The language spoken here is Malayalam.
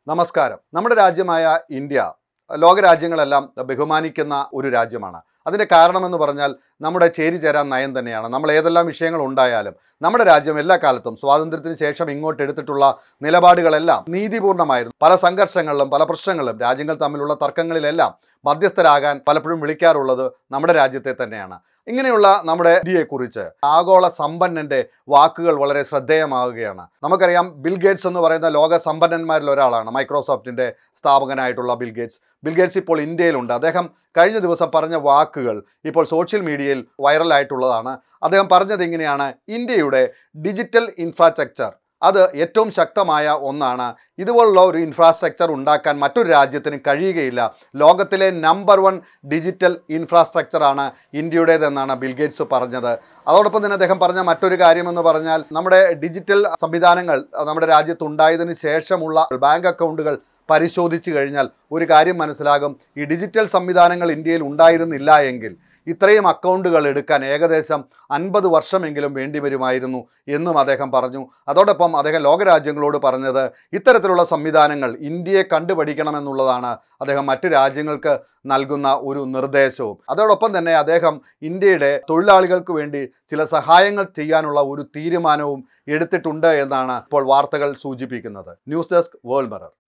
നമസ്കാരം നമ്മുടെ രാജ്യമായ ഇന്ത്യ ലോകരാജ്യങ്ങളെല്ലാം ബഹുമാനിക്കുന്ന ഒരു രാജ്യമാണ് അതിൻ്റെ കാരണമെന്ന് പറഞ്ഞാൽ നമ്മുടെ ചേരിചേരാൻ നയം തന്നെയാണ് നമ്മൾ ഏതെല്ലാം വിഷയങ്ങൾ ഉണ്ടായാലും നമ്മുടെ രാജ്യം എല്ലാ കാലത്തും സ്വാതന്ത്ര്യത്തിന് ശേഷം ഇങ്ങോട്ട് എടുത്തിട്ടുള്ള നിലപാടുകളെല്ലാം നീതിപൂർണ്ണമായിരുന്നു പല സംഘർഷങ്ങളിലും പല പ്രശ്നങ്ങളിലും രാജ്യങ്ങൾ തമ്മിലുള്ള തർക്കങ്ങളിലെല്ലാം മധ്യസ്ഥരാകാൻ പലപ്പോഴും വിളിക്കാറുള്ളത് നമ്മുടെ രാജ്യത്തെ തന്നെയാണ് ഇങ്ങനെയുള്ള നമ്മുടെ ഇന്ത്യയെക്കുറിച്ച് ആഗോള സമ്പന്നന്റെ വാക്കുകൾ വളരെ ശ്രദ്ധേയമാവുകയാണ് നമുക്കറിയാം ബിൽ ഗേറ്റ്സ് എന്ന് പറയുന്ന ലോക സമ്പന്നന്മാരിൽ ഒരാളാണ് മൈക്രോസോഫ്റ്റിന്റെ സ്ഥാപകനായിട്ടുള്ള ബിൽ ഗേറ്റ്സ് ബിൽ ഗേറ്റ്സ് ഇപ്പോൾ ഇന്ത്യയിലുണ്ട് അദ്ദേഹം കഴിഞ്ഞ ദിവസം പറഞ്ഞ വാക്കുകൾ ഇപ്പോൾ സോഷ്യൽ മീഡിയയിൽ വൈറലായിട്ടുള്ളതാണ് അദ്ദേഹം പറഞ്ഞത് ഇങ്ങനെയാണ് ഇന്ത്യയുടെ ഡിജിറ്റൽ ഇൻഫ്രാസ്ട്രക്ചർ അത് ഏറ്റവും ശക്തമായ ഒന്നാണ് ഇതുപോലുള്ള ഒരു ഇൻഫ്രാസ്ട്രക്ചർ ഉണ്ടാക്കാൻ മറ്റൊരു രാജ്യത്തിന് കഴിയുകയില്ല ലോകത്തിലെ നമ്പർ വൺ ഡിജിറ്റൽ ഇൻഫ്രാസ്ട്രക്ചറാണ് ഇന്ത്യയുടേതെന്നാണ് ബിൽഗേറ്റ്സ് പറഞ്ഞത് അതോടൊപ്പം തന്നെ അദ്ദേഹം പറഞ്ഞ മറ്റൊരു കാര്യമെന്ന് പറഞ്ഞാൽ നമ്മുടെ ഡിജിറ്റൽ സംവിധാനങ്ങൾ നമ്മുടെ രാജ്യത്തുണ്ടായതിനു ശേഷമുള്ള ബാങ്ക് അക്കൗണ്ടുകൾ പരിശോധിച്ചു കഴിഞ്ഞാൽ ഒരു കാര്യം മനസ്സിലാകും ഈ ഡിജിറ്റൽ സംവിധാനങ്ങൾ ഇന്ത്യയിൽ ഉണ്ടായിരുന്നില്ല എങ്കിൽ ഇത്രയും അക്കൗണ്ടുകൾ എടുക്കാൻ ഏകദേശം അൻപത് വർഷമെങ്കിലും വേണ്ടി വരുമായിരുന്നു എന്നും അദ്ദേഹം പറഞ്ഞു അതോടൊപ്പം അദ്ദേഹം ലോകരാജ്യങ്ങളോട് പറഞ്ഞത് ഇത്തരത്തിലുള്ള സംവിധാനങ്ങൾ ഇന്ത്യയെ കണ്ടുപഠിക്കണമെന്നുള്ളതാണ് അദ്ദേഹം മറ്റു രാജ്യങ്ങൾക്ക് നൽകുന്ന ഒരു നിർദ്ദേശവും അതോടൊപ്പം തന്നെ അദ്ദേഹം ഇന്ത്യയുടെ തൊഴിലാളികൾക്ക് വേണ്ടി ചില സഹായങ്ങൾ ചെയ്യാനുള്ള ഒരു തീരുമാനവും എടുത്തിട്ടുണ്ട് എന്നാണ് ഇപ്പോൾ വാർത്തകൾ സൂചിപ്പിക്കുന്നത് ന്യൂസ് ഡെസ്ക് വേൾഡ് മിറർ